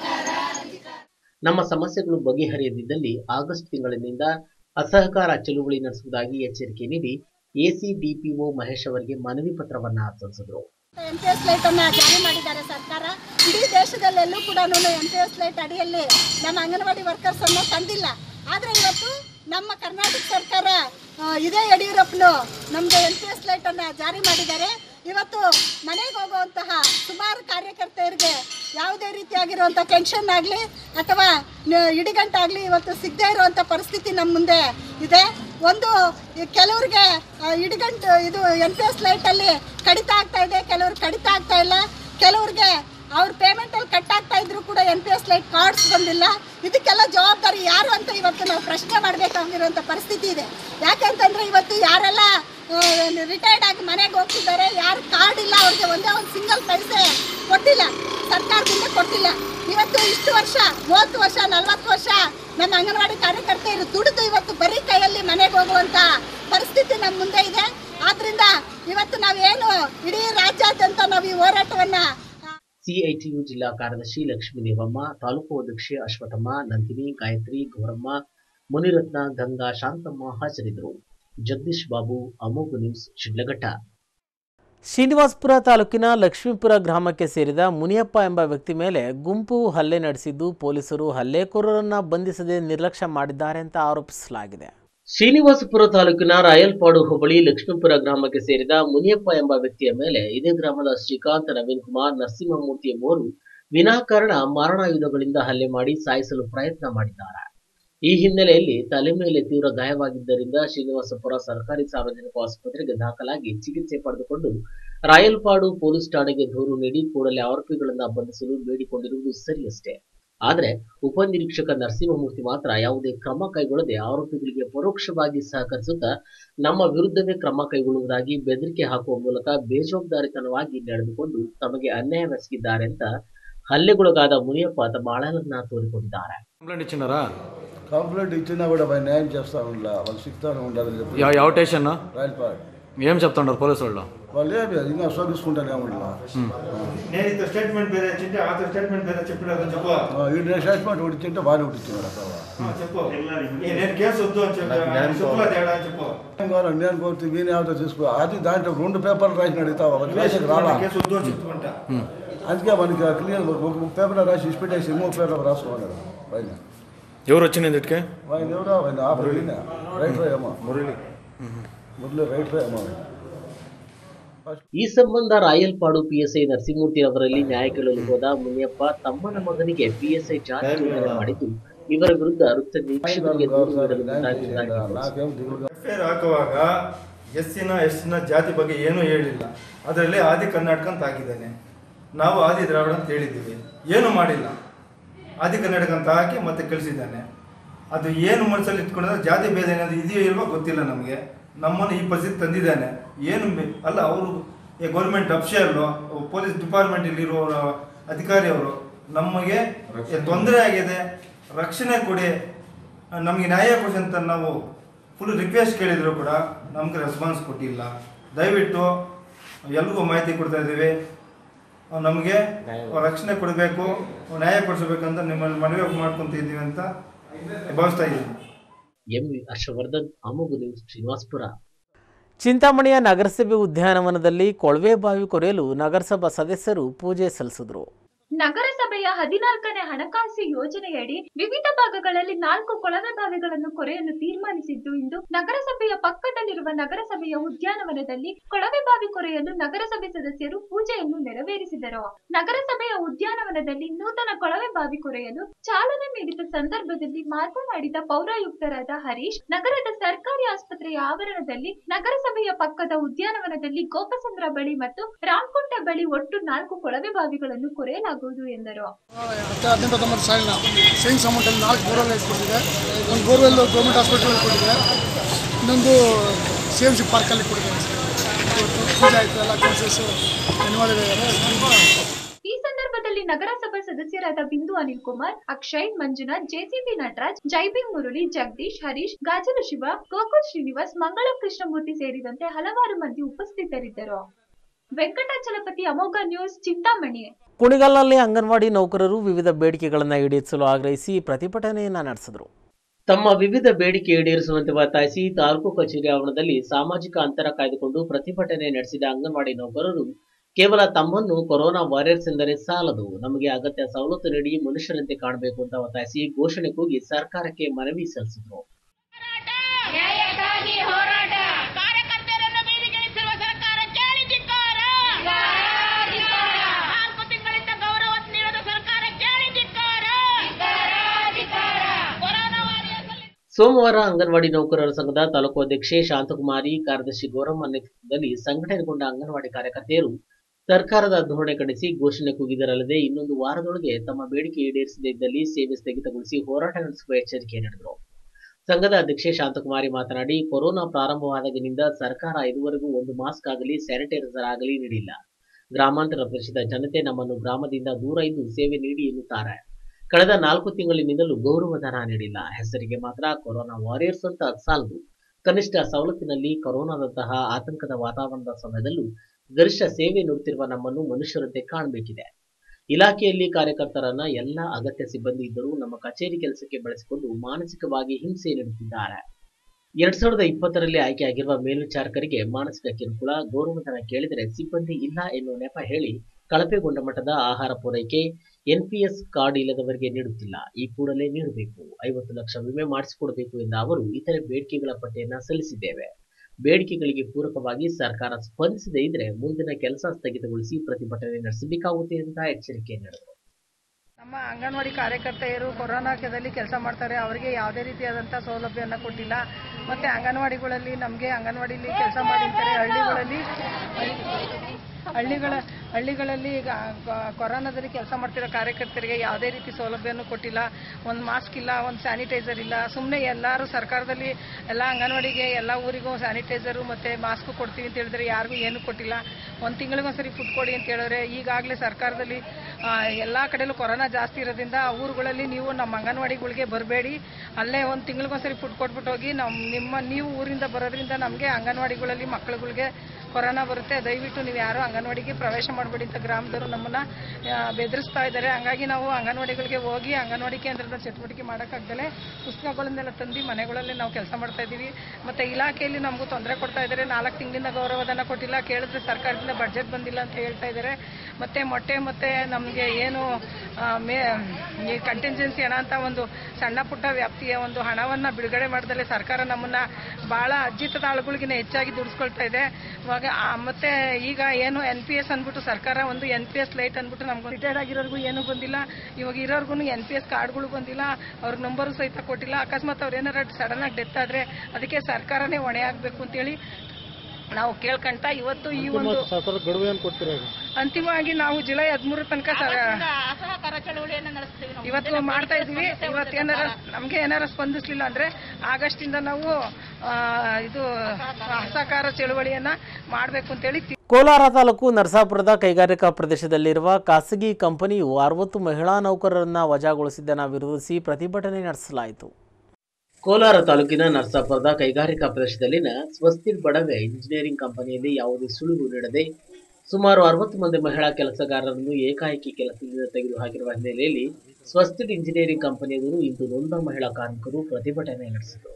ನಮ್ಮ ಸಮಸ್ಯೆಗಳು ಬಗೆಹರಿಯದಿದ್ದಲ್ಲಿ ಆಗಸ್ಟ್ ತಿಂಗಳಿನಿಂದ ಅಸಹಕಾರ ಚಳುವಳಿ ನಡೆಸುವುದಾಗಿ ಎಚ್ಚರಿಕೆ ನೀಡಿ ಎಸಿಡಿಪಿಒ ಮಹೇಶ್ ಅವರಿಗೆ ಮನವಿ ಪತ್ರವನ್ನ ಸಲ್ಲಿಸಿದರು ಎಂ ಪಿ ಎಸ್ ಲೈಟ್ ಅನ್ನ ಜಾರಿ ಮಾಡಿದ್ದಾರೆ ಸರ್ಕಾರ ಇಡೀ ದೇಶದಲ್ಲೆಲ್ಲೂ ಕೂಡ ಎಂ ಪಿ ಎಸ್ ಲೈಟ್ ಅಡಿಯಲ್ಲಿ ನಮ್ಮ ಅಂಗನವಾಡಿ ವರ್ಕರ್ಸ್ ಅನ್ನು ತಂದಿಲ್ಲ ಆದರೆ ಇವತ್ತು ನಮ್ಮ ಕರ್ನಾಟಕ ಸರ್ಕಾರ ಆ, ಇದೇ ಯಡಿಯೂರಪ್ಪನು ನಮಗೆ ಎಂ ಪಿ ಎಸ್ ಲೈಟ್ ಅನ್ನ ಜಾರಿ ಮಾಡಿದ್ದಾರೆ ಇವತ್ತು ಮನೆಗೆ ಹೋಗುವಂತಹ ಸುಮಾರು ಕಾರ್ಯಕರ್ತೆಯರಿಗೆ ಯಾವುದೇ ರೀತಿಯಾಗಿರುವಂಥ ಪೆನ್ಷನ್ ಆಗಲಿ ಅಥವಾ ನ- ಇಡಿಗಂಟಾಗಲಿ ಇವತ್ತು ಸಿಗದೇ ಇರುವಂಥ ಪರಿಸ್ಥಿತಿ ನಮ್ಮ ಮುಂದೆ ಇದೆ ಒಂದು ಈ ಕೆಲವ್ರಿಗೆ ಆ, ಇಡಿಗಂಟು ಇದು ಎನ್ ಪಿ ಎಸ್ ಲೈಟಲ್ಲಿ ಕಡಿತ ಆಗ್ತಾ ಇದೆ ಕೆಲವ್ರಿಗೆ ಕಡಿತ ಆಗ್ತಾ ಇಲ್ಲ ಕೆಲವ್ರಿಗೆ ಅವ್ರ ಪೇಮೆಂಟಲ್ಲಿ ಕಟ್ ಆಗ್ತಾ ಇದ್ರು ಕೂಡ N P S light cards ಬಂದಿಲ್ಲ ಇದಕ್ಕೆಲ್ಲ ಜವಾಬ್ದಾರಿ ಯಾರು ಅಂತ ಇವತ್ತು ನಾವು ಪ್ರಶ್ನೆ ಮಾಡಬೇಕಾಗಿರುವಂಥ ಪರಿಸ್ಥಿತಿ ಇದೆ ಯಾಕೆಂತಂದ್ರೆ ಇವತ್ತು ಯಾರೆಲ್ಲ ರಿಟೈರ್ಡ್ ಆಗಿ ಮನೆಗೆ ಹೋಗ್ತಿದ್ದಾರೆ ಯಾರು ಕಾರ್ಡ್ ಇಲ್ಲ ಅವ್ರಿಗೆ ಒಂದೇ ಒಂದು ಸಿಂಗಲ್ ಪೈಸೆ ಕೊಟ್ಟಿಲ್ಲ ಸರ್ಕಾರದಿಂದ ಕೊಟ್ಟಿಲ್ಲ ಇವತ್ತು ಇಷ್ಟು ವರ್ಷ ಮೂವತ್ತು ವರ್ಷ ನಲ್ವತ್ತು ವರ್ಷ ನಮ್ಮ ಅಂಗನವಾಡಿ ಕಾರ್ಯಕರ್ತೆಯರು ದುಡಿದು ಇವತ್ತು ಬರೀ ಕೈಯಲ್ಲಿ ಮನೆಗೆ ಹೋಗುವಂತ ಪರಿಸ್ಥಿತಿ ನಮ್ಮ ಮುಂದೆ ಇದೆ ಆದ್ರಿಂದ ಇವತ್ತು ನಾವೇನು ಇಡೀ ರಾಜ್ಯಾದ್ಯಂತ ನಾವು ಈ ಹೋರಾಟವನ್ನ ಆ, ಸಿಐಟಿಯು ಜಿಲ್ಲಾ ಕಾರ್ಯದರ್ಶಿ ಲಕ್ಷ್ಮೀ ದೇವಮ್ಮ ತಾಲೂಕು ಅಧ್ಯಕ್ಷೆ ಅಶ್ವಥಮ್ಮ ನಂದಿನಿ ಗಾಯತ್ರಿ ಗೌರಮ್ಮ ಮುನಿರತ್ನ ಗಂಗಾ ಶಾಂತಮ್ಮ ಹಾಜರಿದ್ದರು ಜಗದೀಶ್ ಬಾಬು ಅಮೋಘ ನ್ಯೂಸ್ ಶಿಡ್ಲಘಟ್ಟ ಶ್ರೀನಿವಾಸಪುರ ತಾಲೂಕಿನ ಲಕ್ಷ್ಮೀಪುರ ಗ್ರಾಮಕ್ಕೆ ಸೇರಿದ ಮುನಿಯಪ್ಪ ಎಂಬ ವ್ಯಕ್ತಿ ಮೇಲೆ ಗುಂಪು ಹಲ್ಲೆ ನಡೆಸಿದ್ದು ಪೊಲೀಸರು ಹಲ್ಲೆಕೋರರನ್ನ ಬಂಧಿಸದೆ ನಿರ್ಲಕ್ಷ್ಯ ಮಾಡಿದ್ದಾರೆ ಅಂತ ಆರೋಪಿಸಲಾಗಿದೆ ಶ್ರೀನಿವಾಸಪುರ ತಾಲೂಕಿನ ರಾಯಲ್ಪಾಡು ಹೋಬಳಿ ಲಕ್ಷ್ಮೀಪುರ ಗ್ರಾಮಕ್ಕೆ ಸೇರಿದ ಮುನಿಯಪ್ಪ ಎಂಬ ವ್ಯಕ್ತಿಯ ಮೇಲೆ ಇದೇ ಗ್ರಾಮದ ಶ್ರೀಕಾಂತ್ ನವೀನ್ ಕುಮಾರ್ ನರಸಿಂಹಮೂರ್ತಿ ಎಂಬುವರು ವಿನಾಕಾರಣ ಮಾರಣಾಯುಧಗಳಿಂದ ಹಲ್ಲೆ ಮಾಡಿ ಸಾಯಿಸಲು ಪ್ರಯತ್ನ ಮಾಡಿದ್ದಾರೆ ಈ ಹಿನ್ನೆಲೆಯಲ್ಲಿ ತಲೆ ಮೇಲೆ ತೀವ್ರ ಗಾಯವಾಗಿದ್ದರಿಂದ ಶ್ರೀನಿವಾಸಪುರ ಸರ್ಕಾರಿ ಸಾರ್ವಜನಿಕ ಆಸ್ಪತ್ರೆಗೆ ದಾಖಲಾಗಿ ಚಿಕಿತ್ಸೆ ಪಡೆದುಕೊಂಡು ರಾಯಲ್ಪಾಡು ಪೊಲೀಸ್ ಠಾಣೆಗೆ ದೂರು ನೀಡಿ ಕೂಡಲೇ ಆರೋಪಿಗಳನ್ನ ಬಂಧಿಸಲು ಬೇಡಿಕೊಂಡಿರುವುದು ಸರಿಯಷ್ಟೇ ಆದರೆ ಉಪನಿರೀಕ್ಷಕ ನರಸಿಂಹಮೂರ್ತಿ ಮಾತ್ರ ಯಾವುದೇ ಕ್ರಮ ಕೈಗೊಳ್ಳದೆ ಆರೋಪಿಗಳಿಗೆ ಪರೋಕ್ಷವಾಗಿ ಸಹಕರಿಸುತ್ತಾ ನಮ್ಮ ವಿರುದ್ಧವೇ ಕ್ರಮ ಕೈಗೊಳ್ಳುವುದಾಗಿ ಬೆದರಿಕೆ ಹಾಕುವ ಮೂಲಕ ಬೇಜವಾಬ್ದಾರಿತನವಾಗಿ ನಡೆದುಕೊಂಡು ತಮಗೆ ಅನ್ಯಾಯವೆಸಗಿದ್ದಾರೆ ಅಂತ ಹಲ್ಲೆಗೊಳಗಾದ ಮುನಿಯಪ್ಪ ತಮ್ಮ ಅಳಲನ್ನ ತೋರಿಕೊಂಡಿದ್ದಾರೆ కంప్లైంట్ ఇచ్చినారా కంప్లైంట్ ఇచ్చినా కూడా ఆయన న్యాయం చేస్తా ఉండాల వాళ్ళు సిక్తానే ఉండాలని చెప్పి యా- ಯಾವ స్టేషన్ రాయలపాడు ఏం చెప్తున్నారు పోలీసు వాళ్ళు వాళ్ళు ఏమి ఇంకా సోకిస్తుంటానే ఉండాల నేను ఇంత స్టేట్మెంట్ ಬೇರೆ ಚಿಂತೆ ಆತ ಸ್ಟೇಟ್మెంಟ್ ಬೇರೆ చెప్పినారు చెప్పు ఈ స్టేట్మెంట్ ఉడిచింటే బాగానే ఉడిచినాడు అక్కడ ఆ, చెప్పు ఏ, నేను కేసు వద్దు అని చెప్పి చెప్పులా తేడా అని చెప్పు ఏం కావాలి నేను కోరితే వీని ఏదో తీసుకో అది దాంట్లో రెండు పేపర్లు రాసిన అడుగుతా వాళ్ళకి రాసేకి రాలా కేసు వద్దు అని చెప్పుకుంటా అందుకే మనకి క్లియర్ ఒక పేపర్ రాసి ఇసి పెట్టేసి ఇంకో పేపర్ రాసుకోమన్నాడు పైన ఎవరు వచ్చింది ఇటుకే ఆయన ఎవరో ఆయన ఆపర్ రైటర్ ఏమో మురళి మురళి రైటర్ ఏమో ಈ ಸಂಬಂಧ ರಾಯಲ್ಪಾಡು ಪಿಎಸ್ಐ ನರಸಿಂಹಮೂರ್ತಿ ಅವರಲ್ಲಿ ನ್ಯಾಯ ಕೇಳಲು ಹೋದ ಮುನಿಯಪ್ಪ ತಮ್ಮನ ಮಗನಿಗೆ ಪಿಎಸ್ಐ ಜಾತಿ ನಿರ್ಣಯ ಮಾಡಿದ್ದು ಇವರ ವಿರುದ್ಧ ವೃತ್ತ ನಿರೀಕ್ಷಕರಿಗೆ ದೂರು ನೀಡಲು ಮುಂದಾಗಿರುವುದಾಗಿ ತಿಳಿಸಿದರು. నాకేం దిగులుగా ಎಫ್ ಐ ಆರ್ ಹಾಕುವಾಗ ಎಸ್ಸಿನ ಎಸ್ಟಿನ ಜಾತಿ ಬಗ್ಗೆ ಏನೂ ಹೇಳಿಲ್ಲ ಅದರಲ್ಲಿ ಆದಿ ಕರ್ನಾಟಕ ಅಂತ ಹಾಕಿದ್ದಾನೆ ನಾವು ಆದಿ ದ್ರಾವಿಡ ಅಂತ ಹೇಳಿದ್ದೀವಿ ಏನು ಮಾಡಿಲ್ಲ ಆದಿ ಕರ್ನಾಟಕ ಅಂತ ಹಾಕಿ ಮತ್ತೆ ಕಳಿಸಿದ್ದಾನೆ ಅದು ಏನು ಮನಸ್ಸಲ್ಲಿ ಇಟ್ಕೊಂಡ್ರೆ ಜಾತಿ ಭೇದ ಏನಾದ್ರು ಇದೆಯೋ ಇಲ್ವೋ ಗೊತ್ತಿಲ್ಲ ನಮಗೆ ನಮ್ಮನ್ನು ಈ ಪರಿಸ್ಥಿತಿ ತಂದಿದ್ದಾನೆ ಏನು ಬೆ- ಅಲ್ಲ ಅವರು ಗೌರ್ಮೆಂಟ್ ಅಫಿಷಿಯಲ್ಲು ಪೊಲೀಸ್ ಡಿಪಾರ್ಟ್ಮೆಂಟಲ್ಲಿರೋ ಅಧಿಕಾರಿಯವರು ನಮಗೆ ತೊಂದರೆ ಆಗಿದೆ ರಕ್ಷಣೆ ಕೊಡಿ ನಮಗೆ ನ್ಯಾಯ ಕೊಡಿ ಅಂತ ನಾವು ಫುಲ್ ರಿಕ್ವೆಸ್ಟ್ ಕೇಳಿದ್ರು ಕೂಡ ನಮಗೆ ರೆಸ್ಪಾನ್ಸ್ ಕೊಟ್ಟಿಲ್ಲ ದಯವಿಟ್ಟು ಎಲ್ರಿಗೂ ಮಾಹಿತಿ ಕೊಡ್ತಾ ಇದ್ದೀವಿ ನಮಗೆ ರಕ್ಷಣೆ ಕೊಡಬೇಕು ನ್ಯಾಯ ಕೊಡಿಸಬೇಕಂತ ನಿಮ್ಮಲ್ಲಿ ಮನವಿ ಮಾಡ್ಕೊಂತಿದ್ದೀವಿ ಅಂತ ಭಾವಿಸ್ತಾ ಇದ್ದೀನಿ ಎಂ ವಿ ಹರ್ಷವರ್ಧನ್ ಅಮೋಘ ನ್ಯೂಸ್ ಶ್ರೀನಿವಾಸ್ಪುರ ಚಿಂತಾಮಣಿಯ ನಗರಸಭೆ ಉದ್ಯಾನವನದಲ್ಲಿ ಕೊಳವೆ ಬಾವಿ ಕೊರೆಯಲು ನಗರಸಭಾ ಸದಸ್ಯರು ಪೂಜೆ ಸಲ್ಲಿಸಿದರು ನಗರಸಭೆಯ ಹದಿನಾಲ್ಕನೇ ಹಣಕಾಸು ಯೋಜನೆಯಡಿ ವಿವಿಧ ಭಾಗಗಳಲ್ಲಿ ನಾಲ್ಕು ಕೊಳವೆ ಬಾವಿಗಳನ್ನು ಕೊರೆಯಲು ತೀರ್ಮಾನಿಸಿದ್ದು ಇಂದು ನಗರಸಭೆಯ ಪಕ್ಕದಲ್ಲಿರುವ ನಗರಸಭೆಯ ಉದ್ಯಾನವನದಲ್ಲಿ ಕೊಳವೆ ಬಾವಿ ಕೊರೆಯಲು ನಗರಸಭೆ ಸದಸ್ಯರು ಪೂಜೆಯನ್ನು ನೆರವೇರಿಸಿದರು ನಗರಸಭೆಯ ಉದ್ಯಾನವನದಲ್ಲಿ ನೂತನ ಕೊಳವೆ ಬಾವಿ ಕೊರೆಯಲು ಚಾಲನೆ ನೀಡಿದ ಸಂದರ್ಭದಲ್ಲಿ ಮಾತನಾಡಿದ ಪೌರಾಯುಕ್ತರಾದ ಹರೀಶ್ ನಗರದ ಸರ್ಕಾರಿ ಆಸ್ಪತ್ರೆಯ ಆವರಣದಲ್ಲಿ ನಗರಸಭೆಯ ಪಕ್ಕದ ಉದ್ಯಾನವನದಲ್ಲಿ ಗೋಪಸಂದ್ರ ಬಳಿ ಮತ್ತು ರಾಮಕುಂಟೆ ಬಳಿ ಒಟ್ಟು ನಾಲ್ಕು ಕೊಳವೆ ಬಾವಿಗಳನ್ನು ಕೊರೆಯಲಾಗುವುದು ಎಂದರು ಹತ್ತು ಹದಿನೆಂಟು ಹತ್ತೊಂಬತ್ತು ಸಾಲಿನ ಸೇವಿಂಗ್ಸ್ ಅಮೌಂಟಲ್ಲಿ ನಾಲ್ಕು ಬೋರ್ವೆಲ್ ಕೊಟ್ಟಿದೆ ಒಂದು ಬೋರ್ವೆಲ್ ಗೌರ್ಮೆಂಟ್ ಹಾಸ್ಪಿಟಲ್ ಕೊಟ್ಟಿದೆ ಇನ್ನೊಂದು ಸಿ ಎಮ್ ಸಿ ಪಾರ್ಕಲ್ಲಿ ಕೊಟ್ಟಿದ್ದಾರೆ ಇವತ್ತು ಪೂಜೆ ಆಯಿತು ಎಲ್ಲ ಕೆಲಸ ಧನ್ಯವಾದಗಳಿದ್ದಾರೆ ಈ ಸಂದರ್ಭದಲ್ಲಿ ನಗರಸಭಾ ಸದಸ್ಯರಾದ ಬಿಂದು ಅನಿಲ್ ಕುಮಾರ್ ಅಕ್ಷಯ್ ಮಂಜುನಾಥ್ ಜೆಸಿಬಿ ನಟರಾಜ್ ಜೈಬಿಂಗ್ ಮುರಳಿ ಜಗದೀಶ್ ಹರೀಶ್ ಗಾಜಲು ಶಿವ ಗೋಕುಲ್ ಶ್ರೀನಿವಾಸ್ ಮಂಗಳ ಕೃಷ್ಣಮೂರ್ತಿ ಸೇರಿದಂತೆ ಹಲವಾರು ಮಂದಿ ಉಪಸ್ಥಿತರಿದ್ದರು ವೆಂಕಟಾಚಲಪತಿ ಅಮೋಘ ನ್ಯೂಸ್ ಚಿಂತಾಮಣಿ ಕುಣಿಗಲ್ನಲ್ಲಿ ಅಂಗನವಾಡಿ ನೌಕರರು ವಿವಿಧ ಬೇಡಿಕೆಗಳನ್ನು ಈಡೇರಿಸಲು ಆಗ್ರಹಿಸಿ ಪ್ರತಿಭಟನೆಯನ್ನ ನಡೆಸಿದರು ತಮ್ಮ ವಿವಿಧ ಬೇಡಿಕೆ ಈಡೇರಿಸುವಂತೆ ಒತ್ತಾಯಿಸಿ ತಾಲೂಕು ಕಚೇರಿ ಆವರಣದಲ್ಲಿ ಸಾಮಾಜಿಕ ಅಂತರ ಕಾಯ್ದುಕೊಂಡು ಪ್ರತಿಭಟನೆ ನಡೆಸಿದ ಅಂಗನವಾಡಿ ನೌಕರರು ಕೇವಲ ತಮ್ಮನ್ನು ಕೊರೋನಾ ವಾರಿಯರ್ಸ್ ಎಂದರೆ ಸಾಲದು ನಮಗೆ ಅಗತ್ಯ ಸವಲತ್ತು ನೀಡಿ ಮನುಷ್ಯರಂತೆ ಕಾಣಬೇಕು ಅಂತ ಒತ್ತಾಯಿಸಿ ಘೋಷಣೆ ಕೂಗಿ ಸರ್ಕಾರಕ್ಕೆ ಮನವಿ ಸಲ್ಲಿಸಿದರು ನ್ಯಾಯಕ್ಕಾಗಿ ಹೋರಾಟ ಕಾರ್ಯಕರ್ತರನ್ನು ಬೀದಿಗಿಳಿಸಿರುವ ಸರ್ಕಾರ ಕೇಳಿ ಧಿಕ್ಕಾರ ನಾಲ್ಕು ತಿಂಗಳಿಂದ ಗೌರವ ನೀಡದ ಸರ್ಕಾರ ಕೇಳಿ ಧಿಕ್ಕಾರ ಕೊರೋನಾ ವಾರಿಯರ್ಸ್ ಸೋಮವಾರ ಅಂಗನವಾಡಿ ನೌಕರರ ಸಂಘದ ತಾಲೂಕು ಅಧ್ಯಕ್ಷೆ ಶಾಂತಕುಮಾರಿ ಕಾರ್ಯದರ್ಶಿ ಗೌರಮ್ಮ ನೇತೃತ್ವದಲ್ಲಿ ಸಂಘಟನೆಗೊಂಡ ಅಂಗನವಾಡಿ ಕಾರ್ಯಕರ್ತೆಯರು ಸರ್ಕಾರದ ಧೋರಣೆ ಖಂಡಿಸಿ ಘೋಷಣೆ ಕೂಗಿದರಲ್ಲದೆ ಇನ್ನೊಂದು ವಾರದೊಳಗೆ ತಮ್ಮ ಬೇಡಿಕೆ ಈಡೇರಿಸದೇ ಇದ್ದಲ್ಲಿ ಸೇವೆ ಸ್ಥಗಿತಗೊಳಿಸಿ ಹೋರಾಟ ನಡೆಸುವ ಎಚ್ಚರಿಕೆ ನೀಡಿದರು ಸಂಘದ ಅಧ್ಯಕ್ಷೆ ಶಾಂತಕುಮಾರಿ ಮಾತನಾಡಿ ಕೊರೋನಾ ಪ್ರಾರಂಭವಾದಾಗಿನಿಂದ ಸರ್ಕಾರ ಇದುವರೆಗೂ ಒಂದು ಮಾಸ್ಕ್ ಆಗಲಿ ಸ್ಯಾನಿಟೈಸರ್ ಆಗಲಿ ನೀಡಿಲ್ಲ ಗ್ರಾಮಾಂತರ ಪ್ರದೇಶದ ಜನತೆ ನಮ್ಮನ್ನು ಗ್ರಾಮದಿಂದ ದೂರ ಇದ್ದು ಸೇವೆ ನೀಡಿ ಎನ್ನುತ್ತಾರೆ ಕಳೆದ ನಾಲ್ಕು ತಿಂಗಳಿನಿಂದಲೂ ಗೌರವಧನ ನೀಡಿಲ್ಲ ಹೆಸರಿಗೆ ಮಾತ್ರ ಕೊರೋನಾ ವಾರಿಯರ್ಸ್ ಅಂತ ಸಾಲದು ಕನಿಷ್ಠ ಸವಲತ್ತಿನಲ್ಲಿ ಕೊರೋನಾದಂತಹ ಆತಂಕದ ವಾತಾವರಣದ ಸಮಯದಲ್ಲೂ ಗರಿಷ್ಠ ಸೇವೆ ನೀಡುತ್ತಿರುವ ನಮ್ಮನ್ನು ಮನುಷ್ಯರಂತೆ ಕಾಣಬೇಕಿದೆ ಇಲಾಖೆಯಲ್ಲಿ ಕಾರ್ಯಕರ್ತರನ್ನ ಎಲ್ಲ ಅಗತ್ಯ ಸಿಬ್ಬಂದಿ ಇದ್ದರೂ ನಮ್ಮ ಕಚೇರಿ ಕೆಲಸಕ್ಕೆ ಬಳಸಿಕೊಂಡು ಮಾನಸಿಕವಾಗಿ ಹಿಂಸೆ ನೀಡುತ್ತಿದ್ದಾರೆ ಎರಡ್ ಸಾವಿರದ ಇಪ್ಪತ್ತರಲ್ಲಿ ಆಯ್ಕೆಯಾಗಿರುವ ಮೇಲ್ವಿಚಾರಕರಿಗೆ ಮಾನಸಿಕ ಕಿರುಕುಳ ಗೌರವಧನ ಕೇಳಿದರೆ ಸಿಬ್ಬಂದಿ ಇಲ್ಲ ಎನ್ನುವ ನೆಪ ಹೇಳಿ ಕಳಪೆಗೊಂಡ ಮಟ್ಟದ ಆಹಾರ ಪೂರೈಕೆ ಎನ್ಪಿಎಸ್ ಕಾರ್ಡ್ ಇಲ್ಲದವರಿಗೆ ನೀಡುತ್ತಿಲ್ಲ ಈ ಕೂಡಲೇ ನೀಡಬೇಕು ಐವತ್ತು ಲಕ್ಷ ವಿಮೆ ಮಾಡಿಸಿಕೊಡಬೇಕು ಎಂದ ಅವರು ಇತರೆ ಬೇಡಿಕೆಗಳ ಪಟ್ಟಿಯನ್ನ ಸಲ್ಲಿಸಿದ್ದೇವೆ ಬೇಡಿಕೆಗಳಿಗೆ ಪೂರಕವಾಗಿ ಸರ್ಕಾರ ಸ್ಪಂದಿಸದೇ ಇದ್ರೆ ಮುಂದಿನ ಕೆಲಸ ಸ್ಥಗಿತಗೊಳಿಸಿ ಪ್ರತಿಭಟನೆ ನಡೆಸಬೇಕಾಗುತ್ತೆ ಅಂತ ಎಚ್ಚರಿಕೆ ನೀಡಿದರು ನಮ್ಮ ಅಂಗನವಾಡಿ ಕಾರ್ಯಕರ್ತೆಯರು ಕೊರೋನಾದಲ್ಲಿ ಕೆಲಸ ಮಾಡ್ತಾರೆ ಅವರಿಗೆ ಯಾವುದೇ ರೀತಿಯಾದಂಥ ಸೌಲಭ್ಯವನ್ನು ಕೊಟ್ಟಿಲ್ಲ ಮತ್ತು ಅಂಗನವಾಡಿಗಳಲ್ಲಿ ನಮಗೆ ಅಂಗನವಾಡಿಲಿ ಕೆಲಸ ಮಾಡಿರ್ತಾರೆ ಹಳ್ಳಿಗಳಲ್ಲಿ ಹಳ್ಳಿಗಳ ಹಳ್ಳಿಗಳಲ್ಲಿ ಈಗ ಕ- ಕೊರೋನಾದಲ್ಲಿ ಕೆಲಸ ಮಾಡ್ತಿರೋ ಕಾರ್ಯಕರ್ತರಿಗೆ ಯಾವುದೇ ರೀತಿ ಸೌಲಭ್ಯನೂ ಕೊಟ್ಟಿಲ್ಲ ಒಂದು ಮಾಸ್ಕ್ ಇಲ್ಲ ಒಂದು ಸ್ಯಾನಿಟೈಸರ್ ಇಲ್ಲ ಸುಮ್ಮನೆ ಎಲ್ಲರೂ ಸರ್ಕಾರದಲ್ಲಿ ಎಲ್ಲ ಅಂಗನವಾಡಿಗೆ ಎಲ್ಲ ಊರಿಗೂ ಸ್ಯಾನಿಟೈಸರು ಮತ್ತು ಮಾಸ್ಕ್ ಕೊಡ್ತೀವಿ ಅಂತ ಹೇಳಿದ್ರೆ ಯಾರಿಗೂ ಏನೂ ಕೊಟ್ಟಿಲ್ಲ ಒಂದು ತಿಂಗಳಿಗೊಂದ್ಸರಿ ಫುಡ್ ಕೊಡಿ ಅಂತ ಹೇಳಿದ್ರೆ ಈಗಾಗಲೇ ಸರ್ಕಾರದಲ್ಲಿ ಎಲ್ಲ ಕಡೆಯಲ್ಲೂ ಕೊರೋನಾ ಜಾಸ್ತಿ ಇರೋದ್ರಿಂದ ಆ ಊರುಗಳಲ್ಲಿ ನೀವು ನಮ್ಮ ಅಂಗನವಾಡಿಗಳಿಗೆ ಬರಬೇಡಿ ಅಲ್ಲೇ ಒಂದು ತಿಂಗಳಿಗೊಂದ್ಸರಿ ಫುಡ್ ಕೊಟ್ಬಿಟ್ಟು ಹೋಗಿ ನಮ್ಮ ನಿಮ್ಮ ನೀವು ಊರಿಂದ ಬರೋದ್ರಿಂದ ನಮಗೆ ಅಂಗನವಾಡಿಗಳಲ್ಲಿ ಮಕ್ಕಳುಗಳಿಗೆ ಕೊರೋನಾ ಬರುತ್ತೆ ದಯವಿಟ್ಟು ನೀವು ಯಾರು ಅಂಗನವಾಡಿಗೆ ಪ್ರವೇಶ ಮಾಡಬೇಡಿ ಅಂತ ಗ್ರಾಮದವರು ನಮ್ಮನ್ನ ಆ, ಬೆದರಿಸ್ತಾ ಇದ್ದಾರೆ ಹಂಗಾಗಿ ನಾವು ಅಂಗನವಾಡಿಗಳಿಗೆ ಹೋಗಿ ಅಂಗನವಾಡಿ ಕೇಂದ್ರದ ಚಟುವಟಿಕೆ ಮಾಡೋಕ್ಕಾಗ್ದಲೆ ಪುಸ್ತಕಗಳನ್ನೆಲ್ಲ ತಂದು ಮನೆಗಳಲ್ಲಿ ನಾವು ಕೆಲಸ ಮಾಡ್ತಾ ಇದ್ದೀವಿ ಮತ್ತು ಇಲಾಖೆಯಲ್ಲಿ ನಮಗೂ ತೊಂದರೆ ಕೊಡ್ತಾ ಇದ್ದಾರೆ ನಾಲ್ಕು ತಿಂಗಳಿಂದ ಗೌರವಧನ ಕೊಟ್ಟಿಲ್ಲ ಕೇಳಿದ್ರೆ ಸರ್ಕಾರದಿಂದ ಬಡ್ಜೆಟ್ ಬಂದಿಲ್ಲ ಅಂತ ಹೇಳ್ತಾ ಇದ್ದಾರೆ ಮತ್ತು ಮೊಟ್ಟೆ ಮತ್ತು ನಮಗೆ ಏನು ಆ, ಮೇ ಈ ಕಂಟಿಂಜೆನ್ಸಿ ಹಣ ಅಂತ ಒಂದು ಸಣ್ಣ ಪುಟ್ಟ ವ್ಯಾಪ್ತಿಯ ಒಂದು ಹಣವನ್ನು ಬಿಡುಗಡೆ ಮಾಡ್ದಲೆ ಸರ್ಕಾರ ನಮ್ಮನ್ನ ಭಾಳ ಅಜ್ಜಿತ ತಾಳುಗಳಿಗಿನ ಹೆಚ್ಚಾಗಿ ದುಡಿಸ್ಕೊಳ್ತಾ ಇದೆ ಇವಾಗ ಆ, ಮತ್ತೆ ಈಗ ಏನು ಎನ್ ಪಿ ಎಸ್ ಅಂದ್ಬಿಟ್ಟು ಸರ್ಕಾರ ಒಂದು ಎನ್ ಪಿ ಎಸ್ ಲೈಟ್ ಅಂದ್ಬಿಟ್ಟು ನಮ್ಗೆ ರಿಟೈರ್ಡ್ ಆಗಿರೋರ್ಗೂ ಏನೂ ಬಂದಿಲ್ಲ ಇವಾಗ ಇರೋರ್ಗು ಎನ್ ಪಿ ಎಸ್ ಕಾರ್ಡ್ಗಳು ಬಂದಿಲ್ಲ ಅವ್ರ ನಂಬರು ಸಹಿತ ಕೊಟ್ಟಿಲ್ಲ ಅಕಸ್ಮಾತ್ ಅವ್ರು ಏನಾರ ಸಡನ್ ಆಗಿ ಡೆತ್ ಆದರೆ ಅದಕ್ಕೆ ಸರ್ಕಾರನೇ ಹೊಣೆ ಆಗಬೇಕು ಅಂತೇಳಿ ನಾವು ಕೇಳ್ಕೊಂತ ಇವತ್ತು ಈ ಒಂದು ಸರ್ಕಾರ ಗಡುವು ಏನು ಕೊಡ್ತೀರಾ ಈಗ ಅಂತಿಮವಾಗಿ ನಾವು ಜುಲೈ ಹದಿಮೂರು ತನಕ ಸ- ಅಸಹಕಾರ ಚಳವಳಿಯನ್ನು ನಡೆಸ್ತೀವಿ ನಾವು ಇವತ್ತು ಮಾಡ್ತಾ ಇದೀವಿ ಇವತ್ತು ಏನಾರ ನಮಗೆ ಏನಾರ ಸ್ಪಂದಿಸ್ಲಿಲ್ಲ ಅಂದ್ರೆ ಆಗಸ್ಟ್ ಇಂದ ನಾವು ಆ, ಇದು ಅಸಹಕಾರ ಚಳುವಳಿಯನ್ನ ಮಾಡಬೇಕು ಅಂತೇಳಿ ತಿ- ಕೋಲಾರ ತಾಲೂಕು ನರಸಾಪುರದ ಕೈಗಾರಿಕಾ ಪ್ರದೇಶದಲ್ಲಿರುವ ಖಾಸಗಿ ಕಂಪನಿಯು ಅರವತ್ತು ಮಹಿಳಾ ನೌಕರರನ್ನ ವಜಾಗೊಳಿಸಿದ್ದನ್ನು ವಿರೋಧಿಸಿ ಪ್ರತಿಭಟನೆ ನಡೆಸಲಾಯಿತು ಕೋಲಾರ ತಾಲೂಕಿನ ನರಸಾಪುರದ ಕೈಗಾರಿಕಾ ಪ್ರದೇಶದಲ್ಲಿನ ಸ್ವಸ್ತಿಕ್ ಬಡವೆ ಇಂಜಿನಿಯರಿಂಗ್ ಕಂಪನಿಯಲ್ಲಿ ಯಾವುದೇ ಸುಳಿವು ನೀಡದೆ ಸುಮಾರು ಅರವತ್ತು ಮಂದಿ ಮಹಿಳಾ ಕೆಲಸಗಾರರನ್ನು ಏಕಾಏಕಿ ಕೆಲಸದಿಂದ ತೆಗೆದುಹಾಕಿರುವ ಹಿನ್ನೆಲೆಯಲ್ಲಿ ಸ್ವಸ್ತಿಕ್ ಇಂಜಿನಿಯರಿಂಗ್ ಕಂಪನಿ ಎದುರು ಇಂದು ನೊಂದ ಮಹಿಳಾ ಕಾರ್ಮಿಕರು ಪ್ರತಿಭಟನೆ ನಡೆಸಿದರು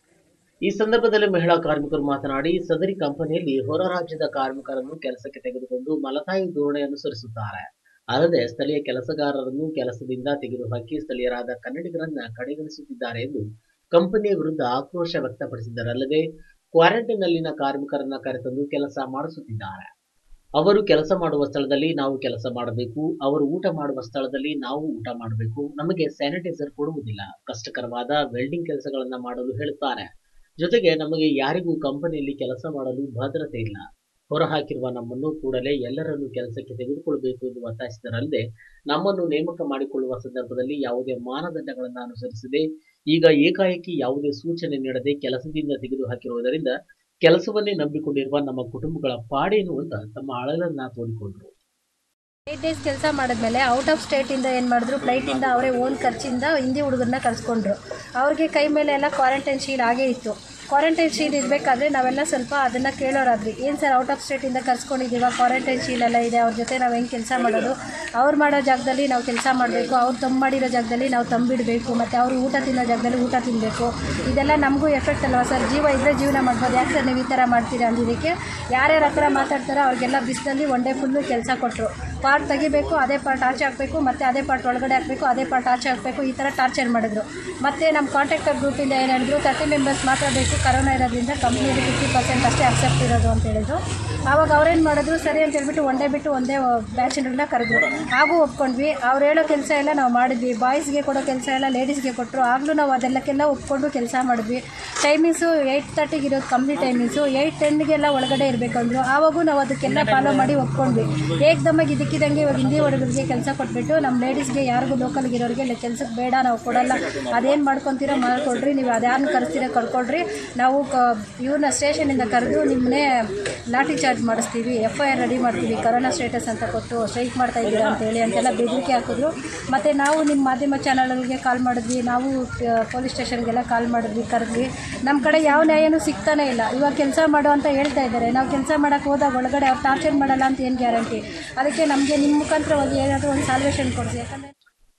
ಈ ಸಂದರ್ಭದಲ್ಲಿ ಮಹಿಳಾ ಕಾರ್ಮಿಕರು ಮಾತನಾಡಿ ಸದರಿ ಕಂಪನಿಯಲ್ಲಿ ಹೊರ ರಾಜ್ಯದ ಕಾರ್ಮಿಕರನ್ನು ಕೆಲಸಕ್ಕೆ ತೆಗೆದುಕೊಂಡು ಮಲತಾಯಿ ಧೋರಣೆ ಅನುಸರಿಸುತ್ತಾರೆ ಅಲ್ಲದೆ ಸ್ಥಳೀಯ ಕೆಲಸಗಾರರನ್ನು ಕೆಲಸದಿಂದ ತೆಗೆದುಹಾಕಿ ಸ್ಥಳೀಯರಾದ ಕನ್ನಡಿಗರನ್ನ ಕಡೆಗಣಿಸುತ್ತಿದ್ದಾರೆ ಎಂದು ಕಂಪನಿಯ ವಿರುದ್ಧ ಆಕ್ರೋಶ ವ್ಯಕ್ತಪಡಿಸಿದರಲ್ಲದೆ ಕ್ವಾರಂಟೈನ್ನಲ್ಲಿನ ಕಾರ್ಮಿಕರನ್ನ ಕರೆತಂದು ಕೆಲಸ ಮಾಡಿಸುತ್ತಿದ್ದಾರೆ ಅವರು ಕೆಲಸ ಮಾಡುವ ಸ್ಥಳದಲ್ಲಿ ನಾವು ಕೆಲಸ ಮಾಡಬೇಕು ಅವರು ಊಟ ಮಾಡುವ ಸ್ಥಳದಲ್ಲಿ ನಾವು ಊಟ ಮಾಡಬೇಕು ನಮಗೆ ಸ್ಯಾನಿಟೈಸರ್ ಕೊಡುವುದಿಲ್ಲ ಕಷ್ಟಕರವಾದ ವೆಲ್ಡಿಂಗ್ ಕೆಲಸಗಳನ್ನ ಮಾಡಲು ಹೇಳುತ್ತಾರೆ ಜೊತೆಗೆ ನಮಗೆ ಯಾರಿಗೂ ಕಂಪನಿಯಲ್ಲಿ ಕೆಲಸ ಮಾಡಲು ಭದ್ರತೆ ಇಲ್ಲ ಹೊರಹಾಕಿರುವ ನಮ್ಮನ್ನು ಕೂಡಲೇ ಎಲ್ಲರನ್ನೂ ಕೆಲಸಕ್ಕೆ ತೆಗೆದುಕೊಳ್ಳಬೇಕು ಎಂದು ಒತ್ತಾಯಿಸಿದರಲ್ಲದೆ ನಮ್ಮನ್ನು ನೇಮಕ ಮಾಡಿಕೊಳ್ಳುವ ಸಂದರ್ಭದಲ್ಲಿ ಯಾವುದೇ ಮಾನದಂಡಗಳನ್ನು ಅನುಸರಿಸದೆ ಈಗ ಏಕಾಏಕಿ ಯಾವುದೇ ಸೂಚನೆ ನೀಡದೆ ಕೆಲಸದಿಂದ ತೆಗೆದುಹಾಕಿರುವುದರಿಂದ ಕೆಲಸವನ್ನೇ ನಂಬಿಕೊಂಡಿರುವ ನಮ್ಮ ಕುಟುಂಬಗಳ ಪಾಡೇನು ಅಂತ ತಮ್ಮ ಅಳಲನ್ನ ತೋಡಿಕೊಂಡರು ಏಟ್ ಡೇಸ್ ಕೆಲಸ ಮಾಡಿದ್ಮೇಲೆ ಔಟ್ ಆಫ್ ಸ್ಟೇಟಿಂದ ಏನು ಮಾಡಿದ್ರು ಫ್ಲೈಟಿಂದ ಅವರೇ ಓನ್ ಖರ್ಚಿಂದ ಹಿಂದಿ ಹುಡುಗರನ್ನ ಕರ್ಸ್ಕೊಂಡ್ರು ಅವ್ರಿಗೆ ಕೈ ಮೇಲೆ ಎಲ್ಲ ಕ್ವಾರಂಟೈನ್ ಶೀಲ್ ಆಗೇ ಇತ್ತು ಕ್ವಾರಂಟೈನ್ ಶೀಲ್ ಇರಬೇಕಾದ್ರೆ ನಾವೆಲ್ಲ ಸ್ವಲ್ಪ ಅದನ್ನು ಕೇಳೋರಾದ್ರಿ ಏನು ಸರ್ ಔಟ್ ಆಫ್ ಸ್ಟೇಟಿಂದ ಕರ್ಸ್ಕೊಂಡಿದ್ದೀವ ಕ್ವಾರಂಟೈನ್ ಶೀಲ್ ಎಲ್ಲ ಇದೆ ಅವ್ರ ಜೊತೆ ನಾವು ಹೆಂಗೆ ಕೆಲಸ ಮಾಡೋದು ಅವ್ರು ಮಾಡೋ ಜಾಗದಲ್ಲಿ ನಾವು ಕೆಲಸ ಮಾಡಬೇಕು ಅವ್ರು ತಂಬ್ ಮಾಡಿರೋ ಜಾಗದಲ್ಲಿ ನಾವು ತಂಬಿಡಬೇಕು ಮತ್ತು ಅವರು ಊಟ ತಿನ್ನೋ ಜಾಗದಲ್ಲಿ ಊಟ ತಿನ್ನಬೇಕು ಇದೆಲ್ಲ ನಮಗೂ ಎಫೆಕ್ಟ್ ಅಲ್ವಾ ಸರ್ ಜೀವ ಇದ್ದರೆ ಜೀವನ ಮಾಡ್ಬೋದು ಯಾಕೆ ಸರ್ ನೀವು ಈ ಥರ ಮಾಡ್ತೀರಾ ಅಂದಿದ್ದಕ್ಕೆ ಯಾರ್ಯಾರ ಹತ್ರ ಮಾತಾಡ್ತಾರೋ ಅವ್ರಿಗೆಲ್ಲ ಬಿಸಿಲಲ್ಲಿ ಒನ್ ಡೇ ಫುಲ್ಲು ಕೆಲಸ ಕೊಟ್ಟರು ಪಾರ್ಟ್ ತೆಗಿಬೇಕು ಅದೇ ಪಾರ್ಟ್ ಆಚೆ ಹಾಕಬೇಕು ಮತ್ತು ಅದೇ ಪಾರ್ಟ್ ಒಳಗಡೆ ಹಾಕಬೇಕು ಅದೇ ಪಾರ್ಟ್ ಆಚೆ ಹಾಕಬೇಕು ಈ ಥರ ಟಾರ್ಚರ್ ಮಾಡಿದ್ರು ಮತ್ತು ನಮ್ಮ ಕಾಂಟ್ರಾಕ್ಟರ್ ಗ್ರೂಪಿಂದ ಏನು ಹೇಳಿದ್ರು ತರ್ಟಿ ಮೆಂಬರ್ಸ್ ಮಾತ್ರ ಬೇಕು ಕರೋನಾ ಇರೋದ್ರಿಂದ ಕಂಪ್ನಿಯಲ್ಲಿ ಫಿಫ್ಟಿ ಪರ್ಸೆಂಟ್ ಅಷ್ಟೇ ಅಕ್ಸೆಪ್ಟ್ ಇರೋದು ಅಂತ ಹೇಳಿದ್ರು ಆವಾಗ ಅವ್ರೇನು ಮಾಡಿದ್ರು ಸರಿ ಅಂತ ಹೇಳ್ಬಿಟ್ಟು ಒಂದೇ ಬಿಟ್ಟು ಒಂದೇ ಬ್ಯಾಚಿನರನ್ನ ಕರೆದ್ರು ಹಾಗೂ ಒಪ್ಕೊಂಡ್ವಿ ಅವ್ರು ಹೇಳೋ ಕೆಲಸ ಎಲ್ಲ ನಾವು ಮಾಡಿದ್ವಿ ಬಾಯ್ಸ್ಗೆ ಕೊಡೋ ಕೆಲಸ ಎಲ್ಲ ಲೇಡೀಸ್ಗೆ ಕೊಟ್ಟರು ಆಗಲೂ ನಾವು ಅದೆಲ್ಲಕ್ಕೆಲ್ಲ ಒಪ್ಕೊಂಡು ಕೆಲಸ ಮಾಡಿದ್ವಿ ಟೈಮಿಂಗ್ಸು ಏಯ್ಟ್ ತರ್ಟಿಗೆ ಇರೋದು ಕಂಪ್ನಿ ಟೈಮಿಂಗ್ಸು ಏಯ್ಟ್ ಟೆನ್ಗೆಲ್ಲ ಒಳಗಡೆ ಇರಬೇಕಂದ್ರು ಆವಾಗೂ ನಾವು ಅದಕ್ಕೆಲ್ಲ ಫಾಲೋ ಮಾಡಿ ಒಪ್ಕೊಂಡ್ವಿ ಏಕ್ದಮ್ಮಾಗಿ ಇದಕ್ಕಿದಂಗೆ ಇವಾಗ ಹಿಂದಿ ಹುಡುಗರಿಗೆ ಕೆಲಸ ಕೊಟ್ಬಿಟ್ಟು ನಮ್ಮ ಲೇಡೀಸ್ಗೆ ಯಾರಿಗೂ ಲೋಕಲ್ಗೆ ಇರೋರಿಗೆ ಇಲ್ಲ ಕೆಲಸಕ್ಕೆ ಬೇಡ ನಾವು ಕೊಡಲ್ಲ ಅದೇನು ಮಾಡ್ಕೊತೀರೋ ಮಾಡ್ಕೊಡ್ರಿ ನೀವು ಅದ್ಯಾರನ್ನ ಕರೆಸ್ತೀರೋ ಕರ್ಕೊಡ್ರಿ ನಾವು ಕ ಇವ್ರನ್ನ ಸ್ಟೇಷನಿಂದ ಕರೆದು ನಿಮ್ಮನ್ನೇ ಲಾಠಿ ಚಾರ್ಜ್ ಮಾಡಿಸ್ತೀವಿ ಎಫ್ ಐ ಆರ್ ರೆಡಿ ಮಾಡ್ತೀವಿ ಕರೋನಾ ಸ್ಟೇಟಸ್ ಅಂತ ಕೊಟ್ಟು ಸ್ಟ್ರೈಕ್ ಮಾಡ್ತಾ ಇದ್ದೀರಾ ಅಂತೇಳಿ ಅಂತೆಲ್ಲ ಬೆದರಿಕೆ ಹಾಕಿದ್ರು ಮತ್ತು ನಾವು ನಿಮ್ಮ ಮಾಧ್ಯಮ ಚಾನಲ್ಗಳಿಗೆ ಕಾಲ್ ಮಾಡಿದ್ವಿ ನಾವು ಪೊಲೀಸ್ ಸ್ಟೇಷನ್ಗೆಲ್ಲ ಕಾಲ್ ಮಾಡಿದ್ವಿ ಕರೆದ್ವಿ ನಮ್ಮ ಕಡೆ ಯಾವ ನ್ಯಾಯನೂ ಸಿಗ್ತಾನೆ ಇಲ್ಲ ಇವಾಗ ಕೆಲಸ ಮಾಡು ಅಂತ ಹೇಳ್ತಾ ಇದ್ದಾರೆ ನಾವು ಕೆಲಸ ಮಾಡೋಕ್ಕೆ ಹೋದಾಗ ಒಳಗಡೆ ಅವ್ರು ಟಾರ್ಚರ್ ಮಾಡಲ್ಲ ಅಂತ ಏನು ಗ್ಯಾರಂಟಿ ಅದಕ್ಕೆ ನಮಗೆ ನಿಮ್ಮ ಮುಖಾಂತರವಾಗಿ ಏನಾದರೂ ಒಂದು ಸಾಲ್ವೇಷನ್ ಕೊಡಿಸಿ ಯಾಕಂದರೆ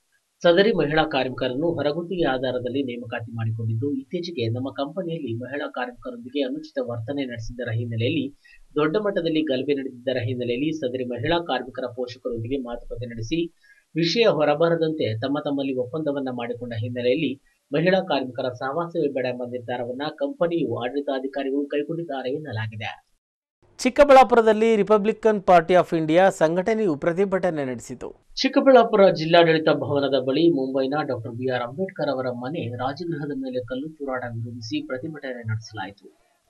ಸದರಿ ಮಹಿಳಾ ಕಾರ್ಮಿಕರನ್ನು ಹೊರಗುತ್ತಿಗೆ ಆಧಾರದಲ್ಲಿ ನೇಮಕಾತಿ ಮಾಡಿಕೊಂಡಿದ್ದು ಇತ್ತೀಚೆಗೆ ನಮ್ಮ ಕಂಪನಿಯಲ್ಲಿ ಮಹಿಳಾ ಕಾರ್ಮಿಕರೊಂದಿಗೆ ಅನುಚಿತ ವರ್ತನೆ ನಡೆಸಿದ್ದರ ಹಿನ್ನೆಲೆಯಲ್ಲಿ ದೊಡ್ಡ ಮಟ್ಟದಲ್ಲಿ ಗಲಭೆ ನಡೆದಿದ್ದರ ಹಿನ್ನೆಲೆಯಲ್ಲಿ ಸದರಿ ಮಹಿಳಾ ಕಾರ್ಮಿಕರ ಪೋಷಕರೊಂದಿಗೆ ಮಾತುಕತೆ ನಡೆಸಿ ವಿಷಯ ಹೊರಬರದಂತೆ ತಮ್ಮ ತಮ್ಮಲ್ಲಿ ಒಪ್ಪಂದವನ್ನ ಮಾಡಿಕೊಂಡ ಹಿನ್ನೆಲೆಯಲ್ಲಿ ಮಹಿಳಾ ಕಾರ್ಮಿಕರ ಸಹವಾಸವೇ ಬೇಡ ಎಂಬ ನಿರ್ಧಾರವನ್ನ ಕಂಪನಿಯು ಆಡಳಿತಾಧಿಕಾರಿಗಳು ಕೈಗೊಂಡಿದ್ದಾರೆ ಎನ್ನಲಾಗಿದೆ ಚಿಕ್ಕಬಳ್ಳಾಪುರದಲ್ಲಿ ರಿಪಬ್ಲಿಕನ್ ಪಾರ್ಟಿ ಆಫ್ ಇಂಡಿಯಾ ಸಂಘಟನೆಯು ಪ್ರತಿಭಟನೆ ನಡೆಸಿತು ಚಿಕ್ಕಬಳ್ಳಾಪುರ ಜಿಲ್ಲಾಡಳಿತ ಭವನದ ಬಳಿ ಮುಂಬೈನ ಡಾಕ್ಟರ್ ಬಿಆರ್ ಅಂಬೇಡ್ಕರ್ ಅವರ ಮನೆ ರಾಜಗೃಹದ ಮೇಲೆ ಕಲ್ಲು ತೂರಾಟ ವಿರೋಧಿಸಿ ಪ್ರತಿಭಟನೆ ನಡೆಸಲಾಯಿತು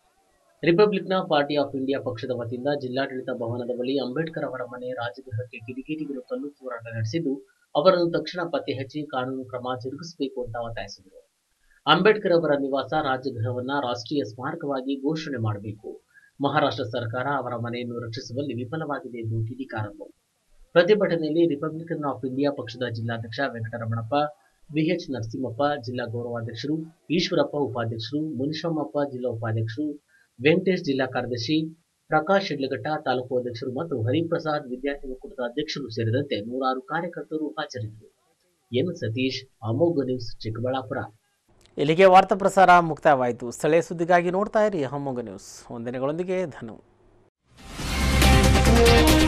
ರಿಪಬ್ಲಿಕ್ನ ಪಾರ್ಟಿ ಆಫ್ ಇಂಡಿಯಾ ಪಕ್ಷದ ವತಿಯಿಂದ ಜಿಲ್ಲಾಡಳಿತ ಭವನದ ಬಳಿ ಅಂಬೇಡ್ಕರ್ ಅವರ ಮನೆ ರಾಜಗೃಹಕ್ಕೆ ಕಿಡಿಗೇಡಿಗಳು ಕಲ್ಲು ತೂರಾಟ ನಡೆಸಿದ್ದು ಅವರನ್ನು ತಕ್ಷಣ ಪತ್ತೆ ಹಚ್ಚಿ ಕಾನೂನು ಕ್ರಮ ಜರುಗಿಸಬೇಕು ಅಂತ ಒತ್ತಾಯಿಸಿದರು ಅಂಬೇಡ್ಕರ್ ಅವರ ನಿವಾಸ ರಾಜಗೃಹವನ್ನ ರಾಷ್ಟ್ರೀಯ ಸ್ಮಾರಕವಾಗಿ ಘೋಷಣೆ ಮಾಡಬೇಕು ಮಹಾರಾಷ್ಟ್ರ ಸರ್ಕಾರ ಅವರ ಮನೆಯನ್ನು ರಕ್ಷಿಸುವಲ್ಲಿ ವಿಫಲವಾಗಿದೆ ಎಂದು ಕಿಡಿಕಾರರು ಪ್ರತಿಭಟನೆಯಲ್ಲಿ ರಿಪಬ್ಲಿಕನ್ ಆಫ್ ಇಂಡಿಯಾ ಪಕ್ಷದ ಜಿಲ್ಲಾಧ್ಯಕ್ಷ ವೆಂಕಟರಮಣಪ್ಪ ವಿಎಚ್ ನರಸಿಂಹಪ್ಪ ಜಿಲ್ಲಾ ಗೌರವಾಧ್ಯಕ್ಷರು ಈಶ್ವರಪ್ಪ ಉಪಾಧ್ಯಕ್ಷರು ಮುನಿಶಮ್ಮಪ್ಪ ಜಿಲ್ಲಾ ಉಪಾಧ್ಯಕ್ಷರು ವೆಂಕಟೇಶ್ ಜಿಲ್ಲಾ ಕಾರ್ಯದರ್ಶಿ ಪ್ರಕಾಶ್ ಶಿಡ್ಲಘಟ್ಟ ತಾಲೂಕು ಅಧ್ಯಕ್ಷರು ಮತ್ತು ಹರಿಪ್ರಸಾದ್ ವಿದ್ಯಾರ್ಥಿ ಒಕ್ಕೂಟದ ಅಧ್ಯಕ್ಷರು ಸೇರಿದಂತೆ ನೂರಾರು ಕಾರ್ಯಕರ್ತರು ಹಾಜರಿದ್ದರು ಎನ್ ಸತೀಶ್ ಅಮೋಘ ನ್ಯೂಸ್ ಚಿಕ್ಕಬಳ್ಳಾಪುರ ಇಲ್ಲಿಗೆ ವಾರ್ತಾ ಪ್ರಸಾರ ಮುಕ್ತಾಯವಾಯಿತು ಸ್ಥಳೀಯ ಸುದ್ದಿಗಾಗಿ ನೋಡ್ತಾ ಇರಿ ಹಮ್ಮೊಗ ನ್ಯೂಸ್ ವಂದನೆಗಳೊಂದಿಗೆ ಧನು